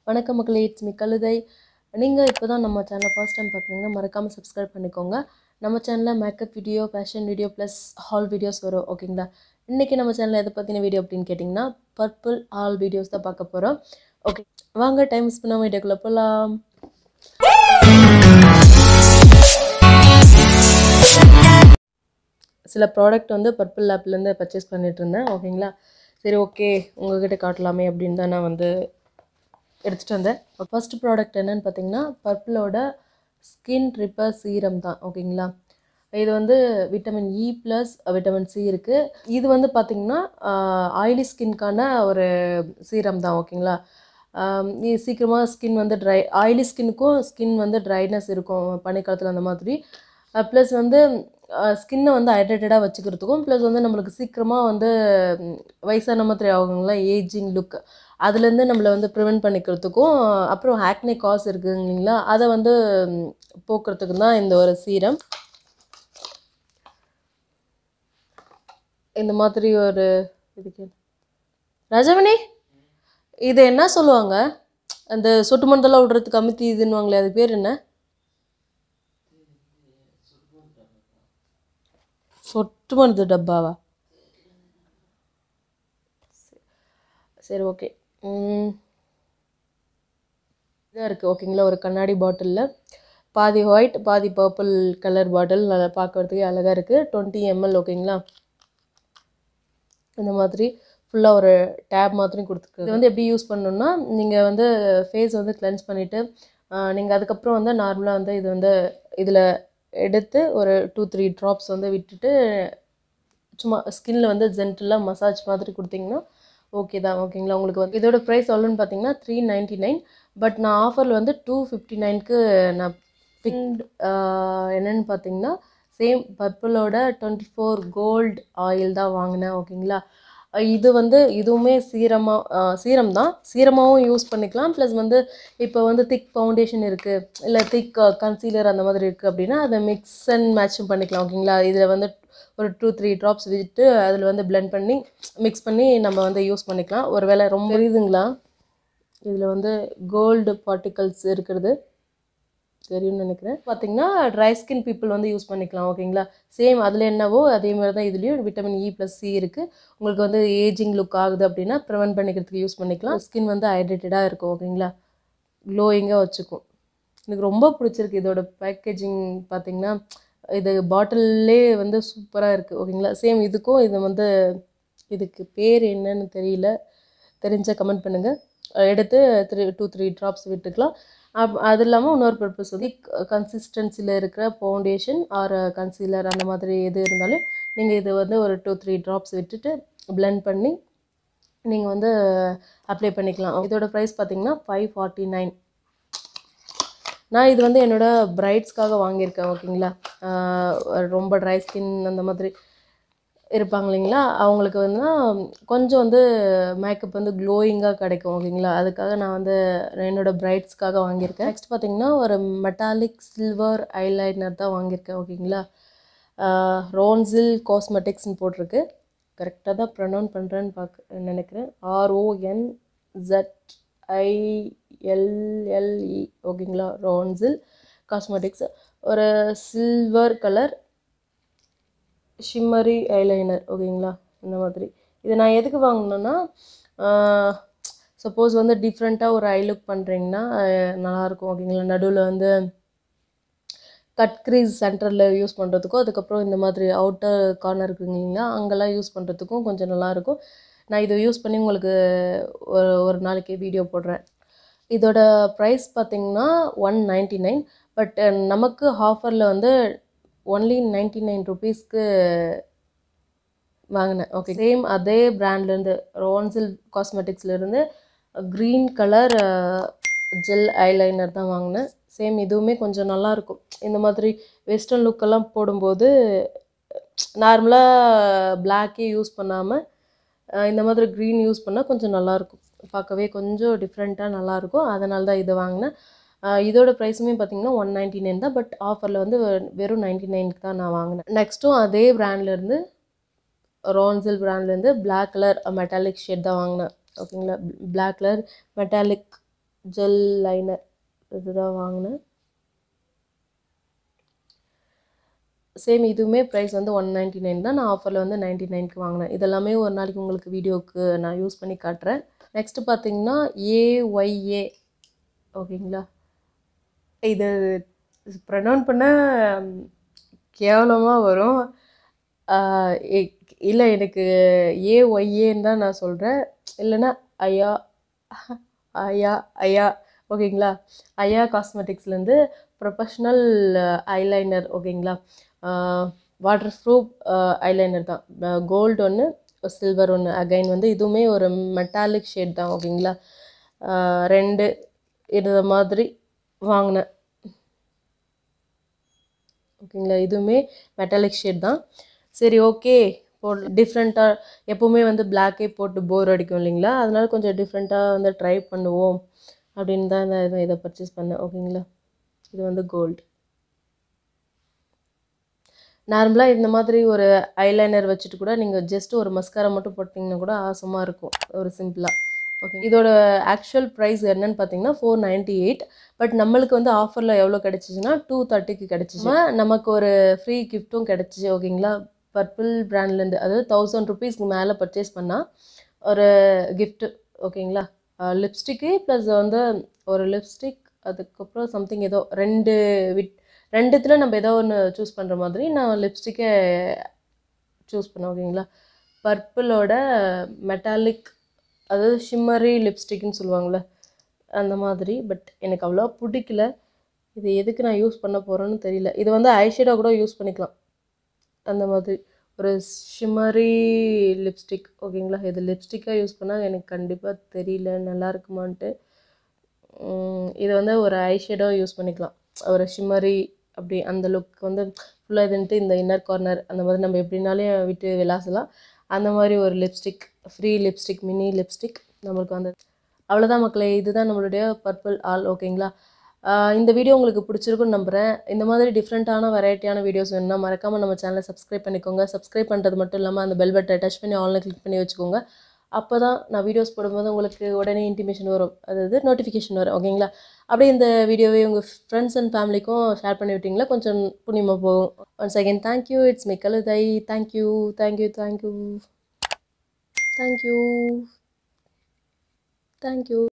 வணக்கம் மக்களே இட்ஸ் மி கழுதை நீங்கள் இப்போ தான் நம்ம சேனலை ஃபர்ஸ்ட் டைம் பார்க்குறீங்கன்னா மறக்காமல் சப்ஸ்கிரைப் பண்ணிக்கோங்க நம்ம சேனலில் makeup video fashion video plus hall videos வரும் ஓகேங்களா இன்றைக்கி நம்ம சேனலில் எதை பற்றின வீடியோ அப்படின்னு கேட்டிங்கன்னா பர்பிள் ஹால் வீடியோஸ் தான் பார்க்க போகிறோம் ஓகே வாங்க டைம் மிஸ் பண்ணாமல் வீடியோக்குள்ளே போகலாம் சில ப்ராடக்ட் வந்து பர்பிள் லேப்லேருந்து பர்ச்சேஸ் பண்ணிட்டு இருந்தேன் ஓகேங்களா சரி ஓகே உங்ககிட்ட காட்டலாமே அப்படின்னு தான் நான் வந்து எடுத்துகிட்டு வந்தேன் ஃபர்ஸ்ட் ப்ராடக்ட் என்னன்னு பார்த்தீங்கன்னா பர்பிளோட ஸ்கின் ரிப்பர் சீரம் தான் ஓகேங்களா இது வந்து vitamin E plus vitamin C இருக்குது இது வந்து பார்த்திங்கன்னா ஆயிலி ஸ்கின்க்கான ஒரு சீரம் தான் ஓகேங்களா ஆம், இது சீக்கிரமாக ஸ்கின் வந்து ட்ரை ஆயிலி ஸ்கின்னுக்கும் ஸ்கின் வந்து ட்ரைனஸ் இருக்கும் பனிக்காலத்தில் அந்த மாதிரி ப்ளஸ் வந்து ஸ்கின்னை வந்து ஹைட்ரேட்டடாக வச்சுக்கிறதுக்கும் ப்ளஸ் வந்து நம்மளுக்கு சீக்கிரமாக வந்து ம், வயசான மாதிரி ஆகுங்களா ஏஜிங் லுக் அதுலேருந்து நம்மளை வந்து ப்ரிவெண்ட் பண்ணிக்கிறதுக்கும் அப்புறம் ஆக்னே காஸ் இருக்குங்க இல்லைங்களா அதை வந்து ம், போக்குறதுக்கு தான் இந்த ஒரு சீரம் இந்த மாதிரி ஒரு இதுக்கு ரஜவனி இது என்ன சொல்லுவாங்க அந்த சொட்டு மருந்தெல்லாம் விடுறதுக்கு அமுத்தி இதுன்னுவாங்களே அது பேர் என்ன சொட்டு மருந்து டப்பாவா சரி ஓகே இதாக இருக்குது ஓகேங்களா ஒரு கண்ணாடி பாட்டிலில் பாதி ஒயிட் பாதி பர்பிள் கலர் பாட்டில் நல்லா பார்க்கறதுக்கே அழகாக இருக்குது டுவெண்ட்டி எம்எல் ஓகேங்களா இந்த மாதிரி ஃபுல்லாக ஒரு டேப் மாதிரியும் கொடுத்துருக்கு இது வந்து எப்படி யூஸ் பண்ணணும்னா நீங்கள் வந்து ஃபேஸ் வந்து கிளென்ஸ் பண்ணிவிட்டு நீங்கள் அதுக்கப்புறம் வந்து நார்மலாக வந்து இது வந்து இதில் எடுத்து ஒரு டூ த்ரீ ட்ராப்ஸ் வந்து விட்டுட்டு சும்மா ஸ்கின்ல வந்து ஜென்டலாக மசாஜ் மாதிரி கொடுத்தீங்கன்னா ஓகே தான் ஓகேங்களா உங்களுக்கு வந்து இதோட ப்ரைஸ் எவ்வளோன்னு பார்த்தீங்கன்னா த்ரீ நைன்ட்டி நைன் பட் நான் ஆஃபரில் வந்து டூ ஃபிஃப்டி நைனுக்கு நான் பிக்ட் என்னென்னு பார்த்தீங்கன்னா சேம் பர்பிளோட டுவெண்ட்டி ஃபோர் கோல்டு ஆயில் தான் வாங்கினேன் ஓகேங்களா அஹ் இது வந்து இதுவுமே சீரமாக சீரம் தான் சீரமாகவும் யூஸ் பண்ணிக்கலாம் ப்ளஸ் வந்து இப்போ வந்து திக் ஃபவுண்டேஷன் இருக்குது இல்லை திக் கன்சீலர் அந்த மாதிரி இருக்குது அப்படின்னா அதை மிக்ஸ் அண்ட் மேட்சும் பண்ணிக்கலாம் ஓகேங்களா இதில் வந்து ஒரு டூ த்ரீ ட்ராப்ஸ் விட்டு அதில் வந்து blend பண்ணி மிக்ஸ் பண்ணி நம்ம வந்து யூஸ் பண்ணிக்கலாம் ஒருவேளை ரொம்ப தெரியுதுங்களா இதில் வந்து கோல்டு பார்ட்டிகல்ஸ் இருக்கிறது தெரியும்னு நினைக்கிறேன் பார்த்தீங்கன்னா ட்ரை ஸ்கின் பீப்புள் வந்து யூஸ் பண்ணிக்கலாம் ஓகேங்களா சேம் அதில் என்னவோ அதே மாதிரி தான் இதுலேயும் விட்டமின் இ ப்ளஸ் சி இருக்குது உங்களுக்கு வந்து ஏஜிங் லுக் ஆகுது அப்படின்னா ப்ரிவென்ட் பண்ணிக்கிறதுக்கு யூஸ் பண்ணிக்கலாம் ஸ்கின் வந்து ஹைட்ரேட்டடாக இருக்கும் ஓகேங்களா க்ளோயிங்காக வச்சுக்கும் எனக்கு ரொம்ப பிடிச்சிருக்கு இதோட பேக்கேஜிங் பார்த்தீங்கன்னா இது பாட்டில்லே வந்து சூப்பராக இருக்குது ஓகேங்களா சேம் இதுக்கும் இது வந்து இதுக்கு பேர் என்னன்னு தெரியல தெரிஞ்ச கமெண்ட் பண்ணுங்கள் எடுத்து த்ரீ டூ த்ரீ ட்ராப்ஸ் விட்டுக்கலாம் அப் அது இல்லாமல் இன்னொரு பர்பஸ் வந்து கன்சிஸ்டன்சியில் இருக்கிற ஃபவுண்டேஷன் ஆர் கன்சீலர் அந்த மாதிரி எது இருந்தாலும் நீங்கள் இது வந்து ஒரு டூ த்ரீ ட்ராப்ஸ் விட்டுட்டு blend பண்ணி நீங்கள் வந்து அப்ளை பண்ணிக்கலாம் இதோட ப்ரைஸ் பார்த்தீங்கன்னா ஃபைவ் ஃபார்ட்டி நைன் நான் இது வந்து என்னோட பிரைட்ஸ்க்காக வாங்கியிருக்கேன் ஓகேங்களா ஆஹ் ரொம்ப ட்ரை ஸ்கின் அந்த மாதிரி இருப்பாங்க இல்லைங்களா அவங்களுக்கு வந்து கொஞ்சம் வந்து மேக்கப் வந்து க்ளோயிங்காக கிடைக்கும் ஓகேங்களா அதுக்காக நான் வந்து என்னோட பிரைட்ஸ்க்காக வாங்கியிருக்கேன் நெக்ஸ்ட் பார்த்தீங்கன்னா ஒரு மெட்டாலிக் சில்வர் ஐலைனர் தான் வாங்கியிருக்கேன் ஓகேங்களா ரோன்சில் காஸ்மெட்டிக்ஸ்னு போட்டிருக்கு கரெக்டாக தான் ப்ரொனவுன் பண்ணுறேன்னு பார்க்க நினைக்கிறேன் ஆர்ஓஎன் ஜெட் ஐஎல்எல்இ ஓகேங்களா ரோன்சில் காஸ்மெட்டிக்ஸ் ஒரு சில்வர் கலர் ஷிம்மரி ஐலைனர் ஓகேங்களா இந்த மாதிரி இது நான் எதுக்கு வாங்கினேன்னா சப்போஸ் வந்து டிஃப்ரெண்ட்டாக ஒரு ஐ லுக் பண்ணுறீங்கன்னா நல்லாயிருக்கும் ஓகேங்களா நடுவில் வந்து கட் க்ரீஸ் சென்டரில் யூஸ் பண்ணுறதுக்கும் அதுக்கப்புறம் இந்த மாதிரி அவுட்டர் கார்னர் இருக்குங்க இல்லைங்களா அங்கெல்லாம் யூஸ் பண்ணுறதுக்கும் கொஞ்சம் நல்லாயிருக்கும் நான் இதை யூஸ் பண்ணி உங்களுக்கு ஒரு ஒரு நாளைக்கு வீடியோ போடுறேன் இதோட ப்ரைஸ் பார்த்தீங்கன்னா ஒன் நைன்ட்டி நைன் பட் நமக்கு ஆஃபரில் வந்து ஒன்லி நைன்ட்டி நைன் ருபீஸ்க்கு வாங்கினேன் ஓகே சேம் அதே பிராண்ட்லேருந்து ரோன்சில் காஸ்மெட்டிக்ஸ்லேருந்து க்ரீன் கலர் ஜெல் ஐலைனர் தான் வாங்கினேன் சேம் இதுவுமே கொஞ்சம் நல்லாயிருக்கும் இந்த மாதிரி வெஸ்டர்ன் லுக்கெல்லாம் போடும்போது நார்மலாக பிளாக்கே யூஸ் பண்ணாமல் இந்த மாதிரி க்ரீன் யூஸ் பண்ணால் கொஞ்சம் நல்லாயிருக்கும் பார்க்கவே கொஞ்சம் டிஃப்ரெண்ட்டாக நல்லாயிருக்கும் அதனால தான் இதை வாங்கினேன் ஆஹ் இதோட ப்ரைஸுமே பார்த்தீங்கன்னா ஒன் நைன்ட்டி நைன் தான் பட் ஆஃபரில் வந்து வெ- வெறும் நைன்ட்டி நைனுக்கு தான் நான் வாங்கினேன் நெக்ஸ்ட்டும் அதே பிராண்ட்லேருந்து ரான்சில் பிராண்ட்லேருந்து Black கலர் மெட்டாலிக் ஷேட் தான் வாங்கினேன் ஓகேங்களா Black colour metallic gel liner இதுதான் வாங்கினேன் சேம் இதுவுமே ப்ரைஸ் வந்து ஒன் நைன்ட்டி நைன் தான் நான் ஆஃபரில் வந்து நைன்ட்டி நைனுக்கு வாங்கினேன் இதெல்லாமே ஒரு நாளைக்கு உங்களுக்கு வீடியோவுக்கு நான் யூஸ் பண்ணி காட்டுறேன் நெக்ஸ்ட்டு பார்த்தீங்கன்னா ஏஒய்ஏ ஓகேங்களா இது ப்ரொனவுன் பண்ண கேவலமாக வரும் இல்லை எனக்கு ஏஒய்ஏன்னு தான் நான் சொல்கிறேன் இல்லைன்னா ஐயா ஐயா ஐயா ஓகேங்களா ஐயா காஸ்மெட்டிக்ஸ்லேருந்து ப்ரொஃபஷ்னல் ஐலைனர் ஓகேங்களா வாட்டர் ப்ரூஃப் ஐலைனர் தான் கோல்டு ஒன்று சில்வர் ஒன்று அகைன் வந்து இதுவுமே ஒரு மெட்டாலிக் ஷேட் தான் ஓகேங்களா ஆஹ் ரெண்டு இது மாதிரி வாங்கினேன் ஓகேங்களா இதுவுமே மெட்டாலிக் ஷேட் தான் சரி ஓகே போ டிஃப்ரெண்ட்டாக எப்போவுமே வந்து பிளாக்கே போட்டு போர் அடிக்கும் இல்லைங்களா அதனால கொஞ்சம் டிஃப்ரெண்ட்டாக வந்து ட்ரை பண்ணுவோம் அப்படின்னு தான் நான் இதை- இதை பர்ச்சேஸ் பண்ணேன் ஓகேங்களா இது வந்து கோல்டு நார்மலாக இந்த மாதிரி ஒரு ஐலைனர் வச்சுட்டு கூட நீங்கள் ஜஸ்ட் ஒரு மஸ்காரா மட்டும் போட்டிங்கன்னா கூட ஆசமாக இருக்கும் ஒரு சிம்பிளாக ஓகே இதோட ஆக்சுவல் ப்ரைஸ் என்னன்னு பார்த்தீங்கன்னா ஃபோர் நைன்ட்டி எயிட் பட் நம்மளுக்கு வந்து ஆஃபரில் எவ்வளோ கிடச்சிச்சின்னா டூ தேர்ட்டிக்கு கிடச்சிச்சு நமக்கு ஒரு ஃப்ரீ கிஃப்ட்டும் கிடச்சிச்சு ஓகேங்களா பர்பிள் பிராண்ட்லேருந்து அதாவது தௌசண்ட் ருபீஸ்க்கு மேலே பர்ச்சேஸ் பண்ணால் ஒரு gift ஓகேங்களா லிப்ஸ்டிக்கு ப்ளஸ் வந்து ஒரு லிப்ஸ்டிக் அதுக்கப்புறம் சம்திங் ஏதோ ரெண்டு விட் ரெண்டுத்துல நம்ம ஏதோ ஒன்று சூஸ் பண்ணுற மாதிரி நான் லிப்ஸ்டிக்கை சூஸ் பண்ணேன் ஓகேங்களா பர்பிளோட மெட்டாலிக் அதாவது ஷிம்மரி லிப்ஸ்டிக்னு சொல்லுவாங்கள்ல அந்த மாதிரி பட் எனக்கு அவ்வளோ பிடிக்கல இது எதுக்கு நான் யூஸ் பண்ண போகிறேன்னு தெரியல இது வந்து ஐஷேடோ கூட யூஸ் பண்ணிக்கலாம் அந்த மாதிரி ஒரு ஷிம்மரி லிப்ஸ்டிக் ஓகேங்களா இது லிப்ஸ்டிக்காக யூஸ் பண்ணால் எனக்கு கண்டிப்பாக தெரியல நல்லா இருக்குமான்ட்டு உம், இது வந்து ஒரு ஐஷேடோ யூஸ் பண்ணிக்கலாம் ஒரு ஷிம்மரி அப்படி அந்த லுக் வந்து ஃபுல்லாக இதுன்ட்டு இந்த இன்னர் கார்னர் அந்த மாதிரி நம்ம எப்படினாலே விட்டு விளாசலாம் அந்த மாதிரி ஒரு lipstick free lipstick mini lipstick நம்மளுக்கு வந்து அவ்வளோதான் மக்களே இதுதான் நம்மளுடைய பர்பிள் ஆல் ஓகேங்களா ஆஹ் இந்த வீடியோ உங்களுக்கு பிடிச்சிருக்குன்னு நம்புகிறேன் இந்த மாதிரி டிஃப்ரெண்ட்டான வெரைட்டியான வீடியோஸ் வேணும்னா மறக்காமல் நம்ம சேனலை சப்ஸ்கிரைப் பண்ணிக்கோங்க சப்ஸ்கிரைப் பண்ணுறது மட்டும் இல்லாமல் அந்த பெல் பட்டனை டச் பண்ணி ஆன்லைன் கிளிக் பண்ணி வச்சுக்கோங்க அப்போ தான் நான் வீடியோஸ் போடும்போது உங்களுக்கு உடனே இன்டிமேஷன் வரும் அதாவது நோட்டிஃபிகேஷன் வரும் ஓகேங்களா அப்படியே இந்த வீடியோவை உங்கள் ஃப்ரெண்ட்ஸ் அண்ட் ஃபேமிலிக்கும் ஷேர் பண்ணி விட்டிங்களா கொஞ்சம் புண்ணியமாக போகும் once again thank you it's my கலுதை thank you thank you thank you thank you thank you